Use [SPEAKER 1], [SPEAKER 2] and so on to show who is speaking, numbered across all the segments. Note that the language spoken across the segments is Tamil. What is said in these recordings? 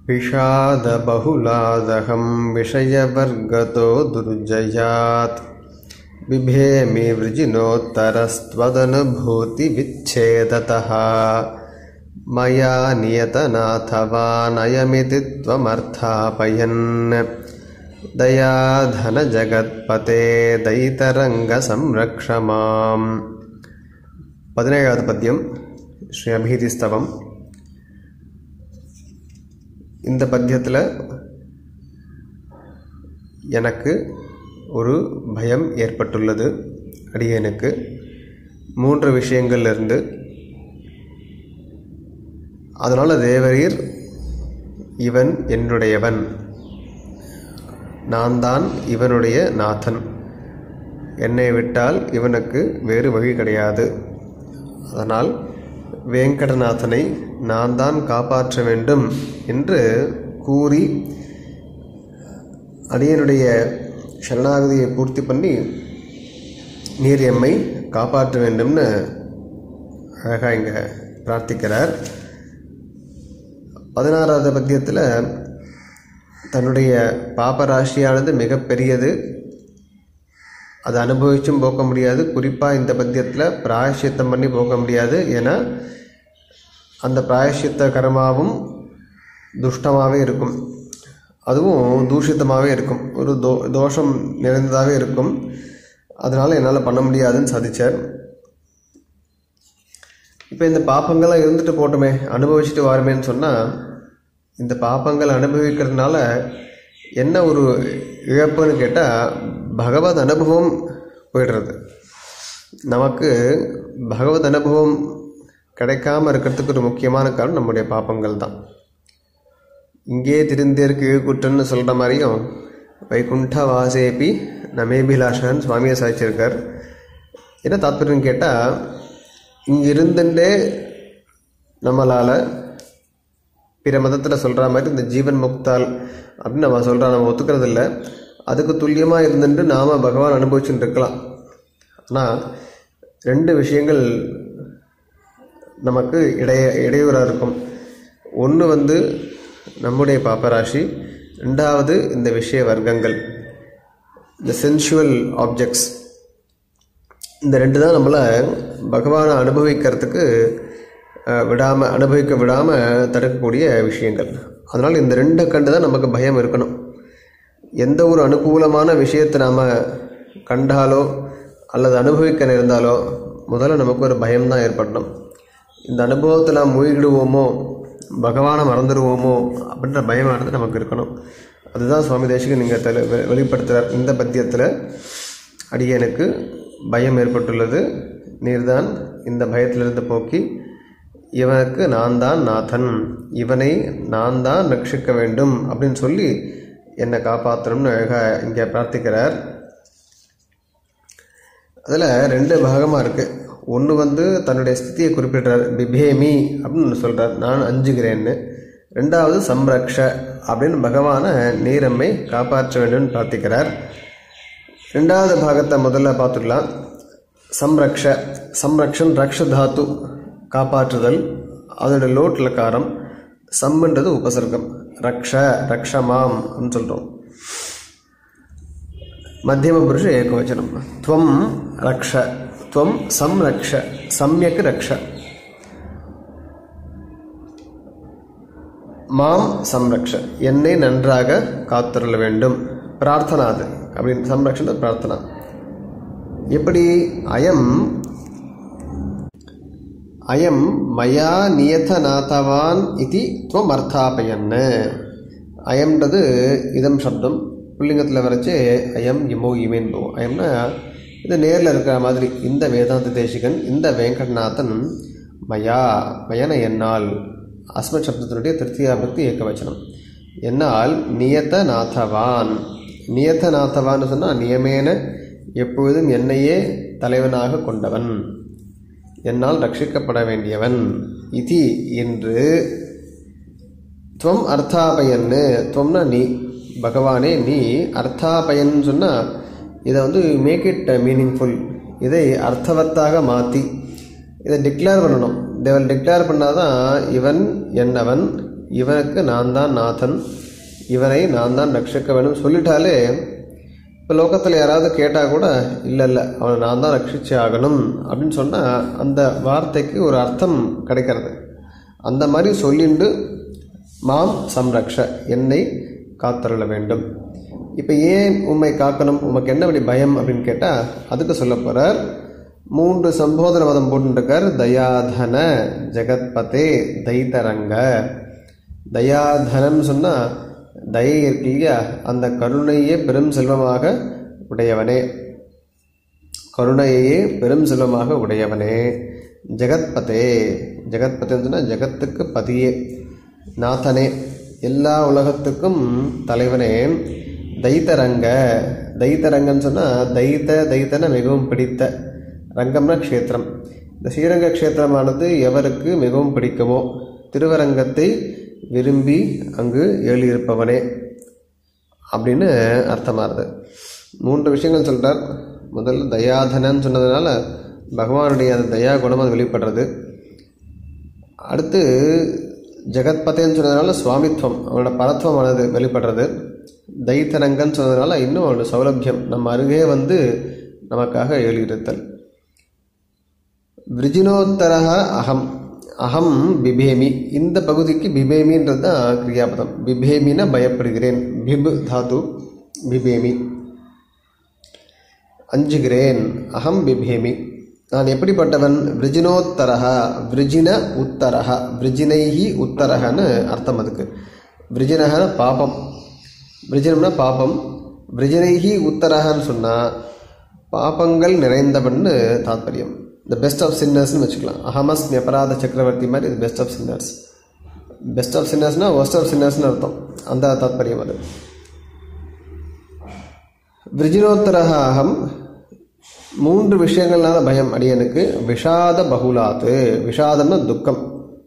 [SPEAKER 1] विषादबहुलादहं विषयवर्गतो दुर्जयात् बिभेमि वृजिनोत्तरस्त्वदनुभूतिविच्छेदतः मया नियतनाथवानयमिति त्वमर्थापयन् दयाधनजगत्पते दैतरङ्गसंरक्ष माम् பதினேழாவது பத்தியம் ஸ்ரீ அபீதிஸ்தவம் இந்த பத்தியத்தில் எனக்கு ஒரு பயம் ஏற்பட்டுள்ளது அடியனுக்கு மூன்று விஷயங்கள்லேருந்து அதனால் தேவரீர் இவன் என்னுடையவன் நான் தான் இவனுடைய நாதன் என்னை விட்டால் இவனுக்கு வேறு வழி கிடையாது அதனால் வேங்கடநாதனை நான் தான் காப்பாற்ற வேண்டும் என்று கூறி அடியனுடைய சரணாகதியை பூர்த்தி பண்ணி நீர் எம்மை காப்பாற்ற வேண்டும்னு அழகாக இங்கே பிரார்த்திக்கிறார் பதினாறாவது பத்தியத்தில் தன்னுடைய பாபராசியானது மிகப்பெரியது அதை அனுபவிச்சும் போக்க முடியாது குறிப்பாக இந்த பத்தியத்தில் பிராயசித்தம் பண்ணி போக்க முடியாது ஏன்னா அந்த பிராயசித்த கர்மாவும் துஷ்டமாகவே இருக்கும் அதுவும் தூஷித்தமாகவே இருக்கும் ஒரு தோ தோஷம் நிறைந்ததாகவே இருக்கும் அதனால் என்னால் பண்ண முடியாதுன்னு சாதிச்சார் இப்போ இந்த பாப்பங்கள்லாம் இருந்துட்டு போட்டுமே அனுபவிச்சுட்டு வாருமேன்னு சொன்னால் இந்த பாப்பங்கள் அனுபவிக்கிறதுனால என்ன ஒரு இழப்புன்னு கேட்டால் பகவத் அனுபவம் போயிடுறது நமக்கு பகவத் அனுபவம் கிடைக்காம இருக்கிறதுக்கு ஒரு முக்கியமான காரணம் நம்முடைய பாப்பங்கள் தான் இங்கே திருந்தேற்கு குற்றன்னு சொல்கிற மாதிரியும் வைகுண்ட வாசேபி நமேபிலாஷன் சுவாமியை சாதிச்சிருக்கார் என்ன தாத்பரியம் கேட்டால் இங்கே இருந்துட்டே நம்மளால் பிற மதத்தில் சொல்கிற மாதிரி இந்த ஜீவன் முக்தால் அப்படின்னு நம்ம சொல்கிறோம் நம்ம ஒத்துக்கிறது இல்லை அதுக்கு துல்லியமாக இருந்துட்டு நாம் பகவான் அனுபவிச்சுட்டு இருக்கலாம் ஆனால் ரெண்டு விஷயங்கள் நமக்கு இடைய இடையூறாக இருக்கும் ஒன்று வந்து நம்முடைய பாப்பராசி ரெண்டாவது இந்த விஷய வர்க்கங்கள் இந்த சென்சுவல் ஆப்ஜெக்ட்ஸ் இந்த ரெண்டு தான் நம்மளை பகவானை அனுபவிக்கிறதுக்கு விடாமல் அனுபவிக்க விடாமல் தடுக்கக்கூடிய விஷயங்கள் அதனால் இந்த ரெண்டை கண்டு தான் நமக்கு பயம் இருக்கணும் எந்த ஒரு அனுகூலமான விஷயத்தை நாம் கண்டாலோ அல்லது அனுபவிக்க நேர்ந்தாலோ முதல்ல நமக்கு ஒரு பயம்தான் ஏற்படணும் இந்த அனுபவத்தில் நாம் மூழ்கிடுவோமோ பகவானை மறந்துடுவோமோ அப்படின்ற பயமானது நமக்கு இருக்கணும் அதுதான் சுவாமி தேசிகன் நீங்கள் தெளி வெளிப்படுத்துகிறார் இந்த பத்தியத்தில் அடியனுக்கு பயம் ஏற்பட்டுள்ளது நீர்தான் இந்த பயத்திலிருந்து போக்கி இவனுக்கு நான் தான் நாதன் இவனை நான் தான் ரட்சிக்க வேண்டும் அப்படின்னு சொல்லி என்னை காப்பாற்றணும்னு அழகாக இங்கே பிரார்த்திக்கிறார் அதில் ரெண்டு பாகமாக இருக்குது ஒன்று வந்து தன்னுடைய ஸ்திதியை குறிப்பிடுறார் பிபேமி அப்படின்னு சொல்கிறார் நான் அஞ்சுகிறேன்னு ரெண்டாவது சம்ரக்ஷ அப்படின்னு பகவானை நீரம்மை காப்பாற்ற வேண்டும்னு பிரார்த்திக்கிறார் ரெண்டாவது பாகத்தை முதல்ல பார்த்துக்கலாம் சம்ரக்ஷ சம்ரக்ஷன் ரக்ஷ தாத்து காப்பாற்றுதல் அதோட லோட் லக்காரம் சம்ன்றது உபசர்க்கம் ரக்ஷ ரக்ஷமாம் அப்படின்னு சொல்கிறோம் மத்தியம புருஷ ஏகவச்சனம் துவம் ரக்ஷ துவம் சம்ரக்ஷ சம்யக் ரக்ஷ மாம் சம்ரக்ஷ என்னை நன்றாக காத்துருள வேண்டும் பிரார்த்தனா அது அப்படின்னு சம்ரக்ஷன பிரார்த்தனா எப்படி அயம் அயம் மயா நியதநாதவான் இது துவம் அர்த்தாபயன் அயம்ன்றது இதம் சப்தம் புள்ளிங்கத்தில் வரைச்சு அயம் இமோ இமேன் போவோம் அயம்னா இது நேரில் இருக்கிற மாதிரி இந்த வேதாந்த தேசிகன் இந்த வெங்கட்நாதன் மயா மயன என்னால் அஸ்ம சப்தத்தினுடைய திருத்தியாபக்தி ஏகவச்சனம் என்னால் நியத நாதவான் நியத நாதவான்னு சொன்னால் நியமேன எப்பொழுதும் என்னையே தலைவனாக கொண்டவன் என்னால் ரட்சிக்கப்பட வேண்டியவன் இதி என்று துவம் அர்த்தாபயன்னு துவம்னா நீ பகவானே நீ அர்த்தாபயன் சொன்னால் இதை வந்து மேக் இட் மீனிங்ஃபுல் இதை அர்த்தவத்தாக மாற்றி இதை டிக்ளேர் பண்ணணும் தேவன் டிக்ளேர் பண்ணாதான் இவன் என்னவன் இவனுக்கு நான் தான் நாதன் இவனை நான் தான் ரட்சிக்க வேணும் சொல்லிட்டாலே இப்போ லோகத்தில் யாராவது கேட்டால் கூட இல்லை இல்லை அவனை நான் தான் ரட்சிச்சு ஆகணும் அப்படின்னு சொன்னால் அந்த வார்த்தைக்கு ஒரு அர்த்தம் கிடைக்கிறது அந்த மாதிரி சொல்லிண்டு மாம் சம்ரக்ஷ என்னை காத்தருள வேண்டும் இப்போ ஏன் உண்மை காக்கணும் உமக்கு என்ன அப்படி பயம் அப்படின்னு கேட்டால் அதுக்கு சொல்ல போகிறார் மூன்று சம்போதன மதம் போட்டுருக்கார் தயாதன ஜெகத்பதே தைத்தரங்க தயாதனம்னு சொன்னால் தயை இருக்கு இல்லையா அந்த கருணையே பெரும் செல்வமாக உடையவனே கருணையே பெரும் செல்வமாக உடையவனே ஜெகத்பதே ஜெகத்பதேன்னு சொன்னால் ஜெகத்துக்கு பதியே நாதனே எல்லா உலகத்துக்கும் தலைவனே தைத்தரங்க தைத்தரங்கன்னு சொன்னால் தைத்த தைத்தன மிகவும் பிடித்த ரங்கம்னா க்ஷேத்திரம் இந்த ஸ்ரீரங்க க்ஷேத்திரமானது எவருக்கு மிகவும் பிடிக்குமோ திருவரங்கத்தை விரும்பி அங்கு எழுதியிருப்பவனே அப்படின்னு அர்த்தமாகுது மூன்று விஷயங்கள் சொல்கிறார் முதல்ல தயாதனன்னு சொன்னதுனால பகவானுடைய அந்த தயா குணம் அது வெளிப்படுறது அடுத்து ஜெகத்பதேன்னு சொன்னதுனால சுவாமித்வம் அவனோட பரத்வமானது வெளிப்படுறது தைத்தரங்கன்னு சொன்னதுனால இன்னும் அவனோட சௌலபியம் நம்ம அருகே வந்து நமக்காக எழுதியிருத்தல் விரிஜினோத்தரக அகம் அகம் பிபேமி இந்த பகுதிக்கு பிபேமின்றது தான் கிரியாபதம் பிபேமின்னா பயப்படுகிறேன் பிபு தாது பிபேமி அஞ்சுகிறேன் அகம் பிபேமி நான் எப்படிப்பட்டவன் விரிஜினோத்தரக விரிஜின உத்தரக விரிஜினைஹி உத்தரகன்னு அர்த்தம் அதுக்கு விரிஜினகன பாபம் விரிஜினம்னா பாபம் விரிஜினைஹி உத்தரகன்னு சொன்னால் பாபங்கள் நிறைந்தவன்னு தாத்பரியம் த பெஸ்ட் ஆஃப் சின்னர்ஸ்னு வச்சுக்கலாம் அஹமஸ் அபராத சக்கரவர்த்தி மாதிரி இது best of sinners best of சின்னர்ஸ்னால் ஒஸ்ட் ஆஃப் சின்னர்ஸ்னு அர்த்தம் அந்த தாத்பரியம் அது விரிஜினோத்தரக அகம் மூன்று விஷயங்கள்னால பயம் அடியனுக்கு விஷாத பகுலாத்து விஷாதம்னா துக்கம்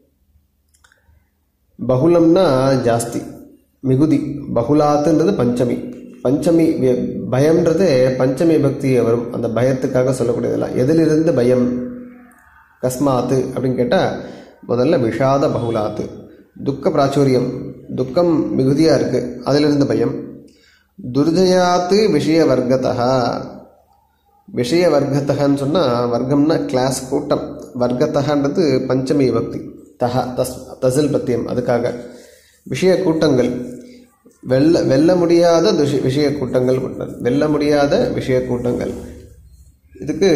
[SPEAKER 1] பகுலம்னா ஜாஸ்தி மிகுதி பகுலாத்துன்றது பஞ்சமி பஞ்சமி வி- பயம்ன்றது பஞ்சமி பக்தி வரும் அந்த பயத்துக்காக சொல்லக்கூடியதெல்லாம் எதிலிருந்து பயம் கஸ்மாத்து அப்படின்னு கேட்டால் முதல்ல விஷாத பகுலாத்து துக்க பிராச்சுரியம் துக்கம் மிகுதியாக இருக்குது அதிலிருந்து பயம் துர்ஜயாத்து விஷய வர்க்கத்தா விஷய வர்க்கத்தகன்னு சொன்னால் வர்க்கம்னா கிளாஸ் கூட்டம் வர்க்கத்தகன்றது பஞ்சமி பக்தி தஹ தஸ் தசில் பத்தியம் அதுக்காக விஷய கூட்டங்கள் வெல்ல வெல்ல முடியாத துஷி- விஷய கூட்டங்கள் கொண்டது. வெல்ல முடியாத விஷய கூட்டங்கள் இதுக்கு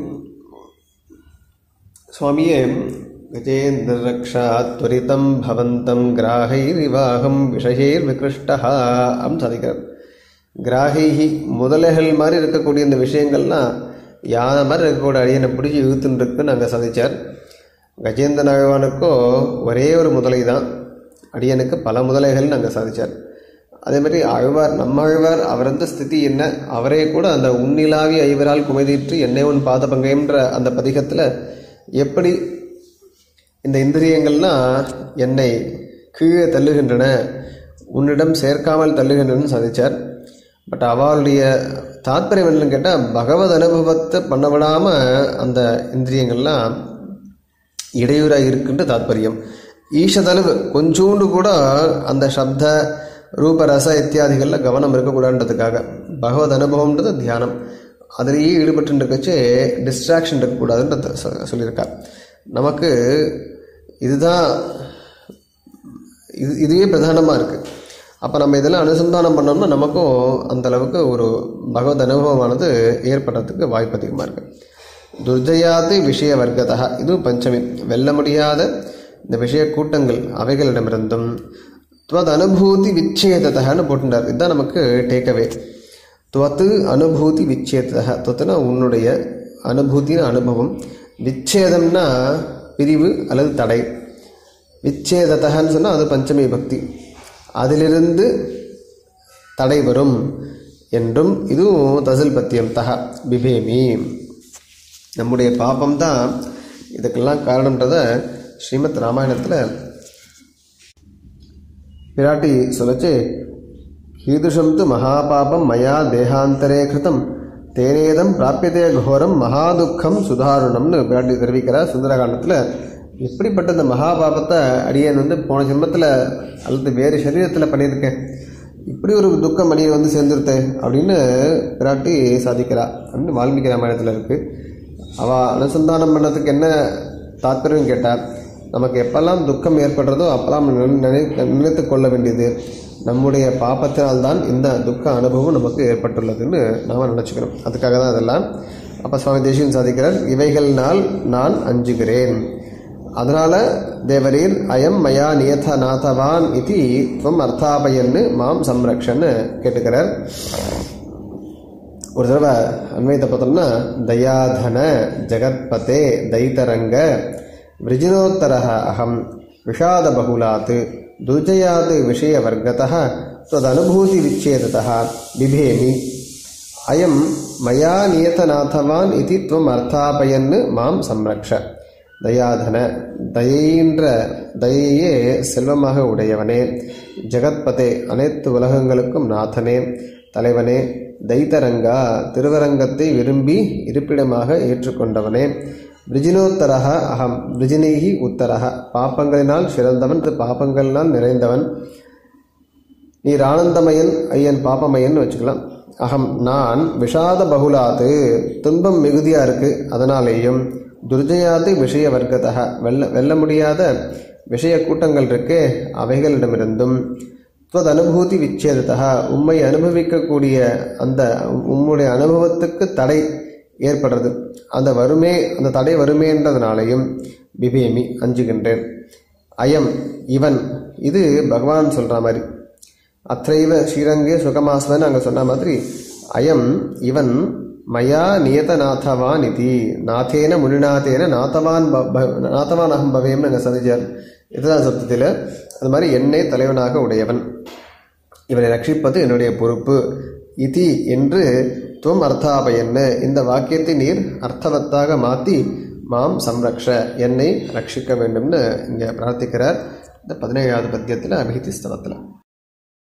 [SPEAKER 1] சுவாமியே கஜேந்திர ரக்ஷா துவரிதம் பவந்தம் கிராகைரிவாகம் விஷயேர் விகிருஷ்டா அப்படின்னு சாதிக்கிறார் கிராகைஹி முதலைகள் மாதிரி இருக்கக்கூடிய இந்த விஷயங்கள்லாம் யானை மாதிரி இருக்கக்கூடிய அடியனை பிடிச்சி இழுத்துன்னு இருக்குன்னு அங்கே சாதிச்சார் கஜேந்திர நாகவானுக்கோ ஒரே ஒரு முதலை தான் அடியனுக்கு பல முதலைகள்னு அங்கே சாதிச்சார் அதே மாதிரி ஆழ்வார் நம்ம ஆழ்வார் அவரது ஸ்திதி என்ன அவரே கூட அந்த உன்னிலாவி ஐவரால் குமைதீற்று என்னை உன் பாத பங்கயம்ன்ற அந்த பதிகத்தில் எப்படி இந்த இந்திரியங்கள்லாம் என்னை கீழே தள்ளுகின்றன உன்னிடம் சேர்க்காமல் தள்ளுகின்றன சாதிச்சார் பட் அவளுடைய தாத்பரியம் என்னன்னு கேட்டால் பகவத் அனுபவத்தை பண்ண விடாமல் அந்த இந்திரியங்கள்லாம் இடையூறாக இருக்குன்ற தாத்பரியம் ஈஷதளவு கொஞ்சோண்டு கூட அந்த சப்த ரூப ரச இத்தியாதிகளில் கவனம் இருக்கக்கூடாதுன்றதுக்காக பகவத் அனுபவம்ன்றது தியானம் அதிலேயே ஈடுபட்டு இருக்கச்சு டிஸ்ட்ராக்ஷன் இருக்கக்கூடாதுன்றது சொ- சொல்லியிருக்கார் நமக்கு இதுதான் இது இதுவே பிரதானமாக இருக்குது அப்போ நம்ம இதெல்லாம் அனுசந்தானம் பண்ணோம்னா நமக்கும் அந்த அளவுக்கு ஒரு பகவத் அனுபவமானது ஏற்படுறதுக்கு வாய்ப்பு அதிகமாக இருக்குது துர்ஜயாதி விஷய வர்க்கதா இது பஞ்சமி வெல்ல முடியாத இந்த விஷய கூட்டங்கள் அவைகளிடமிருந்தும் துவத் அனுபூதி விச்சேதத்தகன்னு போட்டுட்டார் இதுதான் நமக்கு டேக்அவே துவத்து அனுபூதி விச்சேதத்தக துவத்துனா உன்னுடைய அனுபூதின அனுபவம் விச்சேதம்னா பிரிவு அல்லது தடை விச்சேதத்தகன்னு சொன்னால் அது பஞ்சமி பக்தி அதிலிருந்து தடை வரும் என்றும் இதுவும் தசில் பத்தியம் தக பிபேமி நம்முடைய பாபம் தான் இதுக்கெல்லாம் காரணம்ன்றத ஸ்ரீமத் ராமாயணத்தில் பிராட்டி சொல்லச்சு கீதுஷம் து மகாபாபம் மயா தேகாந்தரே கிருதம் தேனேதம் பிராபியதே கோரம் மகாதுக்கம் சுதாரணம்னு பிராட்டி தெரிவிக்கிறார் சுந்தரகாண்டத்தில் இப்படிப்பட்ட இந்த மகா பாபத்தை அடியேன் வந்து போன ஜென்மத்தில் அல்லது வேறு சரீரத்தில் பண்ணியிருக்கேன் இப்படி ஒரு துக்கம் அடியை வந்து சேர்ந்துருத்தேன் அப்படின்னு பிராட்டி சாதிக்கிறா அப்படின்னு வால்மீகி ராமாயணத்தில் இருக்குது அவள் அனுசந்தானம் பண்ணதுக்கு என்ன தாத்பரியம் கேட்டால் நமக்கு எப்பெல்லாம் துக்கம் ஏற்படுறதோ அப்பெல்லாம் நினை நினைத்து கொள்ள வேண்டியது நம்முடைய பாப்பத்தினால்தான் இந்த துக்க அனுபவம் நமக்கு ஏற்பட்டுள்ளதுன்னு நாம் நினச்சிக்கணும் அதுக்காக தான் அதெல்லாம் அப்போ சுவாமி தேசியன் சாதிக்கிறார் இவைகள்னால் நான் அஞ்சுகிறேன் அதனால தேவரீர் அயம் மயா நியத நாதவான் இது துவம் அர்த்தாபயன்னு மாம் சம்ரக்ஷன்னு கேட்டுக்கிறார் ஒரு தடவை அன்வயத்தை பார்த்தோம்னா தயாதன ஜெகத்பதே தைத்தரங்க விரஜினோத்தரः அகம் விஷாத பகுலாத் துர்ஜயாத் விஷயவர்கतः त्वदनुभूति विच्छेदतः बिभेमि அயம் மயா நியதநாதவான் இது துவம் அர்த்தாபயன் மாம் சம்ரக்ஷ தயாதன தயைன்ற தயையே செல்வமாக உடையவனே ஜெகத்பதே அனைத்து உலகங்களுக்கும் நாதனே தலைவனே தைத்தரங்கா திருவரங்கத்தை விரும்பி இருப்பிடமாக ஏற்றுக்கொண்டவனே விரிஜினோத்தரக அகம் விரிஜினேகி உத்தரக பாப்பங்களினால் சிறந்தவன் பாப்பங்களினால் நிறைந்தவன் நீர் ஆனந்தமயன் ஐயன் பாப்பமயன் வச்சுக்கலாம் அகம் நான் விஷாத பகுலாது துன்பம் மிகுதியாக இருக்குது அதனாலேயும் துர்ஜயாது விஷய வர்க்கத்தக வெல்ல வெல்ல முடியாத விஷய கூட்டங்கள் இருக்கே அவைகளிடமிருந்தும் துவத் அனுபூதி விச்சேதத்தக உம்மை அனுபவிக்கக்கூடிய அந்த உம்முடைய அனுபவத்துக்கு தடை ஏற்படுறது அந்த வருமே அந்த தடை வருமேன்றதுனாலையும் பிபேமி அஞ்சுகின்றேன் அயம் இவன் இது பகவான் சொல்கிற மாதிரி அத்தைவ ஸ்ரீரங்கே சுகமாஸ்வன் அங்கே சொன்ன மாதிரி அயம் இவன் மயா நியதநாதவான் இது நாதேன முனிநாதேன நாதவான் ப- ப- நாதவான் அகம் பவேம்னு அங்கே சந்திச்சார் இதுதான் சப்தத்தில் அது மாதிரி என்னை தலைவனாக உடையவன் இவனை ரட்சிப்பது என்னுடைய பொறுப்பு இதி என்று துவம் அர்த்தாபயன்னு இந்த வாக்கியத்தை நீர் அர்த்தவத்தாக மாற்றி மாம் சம்ரக்ஷ என்னை ரட்சிக்க வேண்டும்னு இங்கே பிரார்த்திக்கிறார் இந்த பதினேழாவது பத்தியத்தில் அபிஹிதி ஸ்தலத்தில்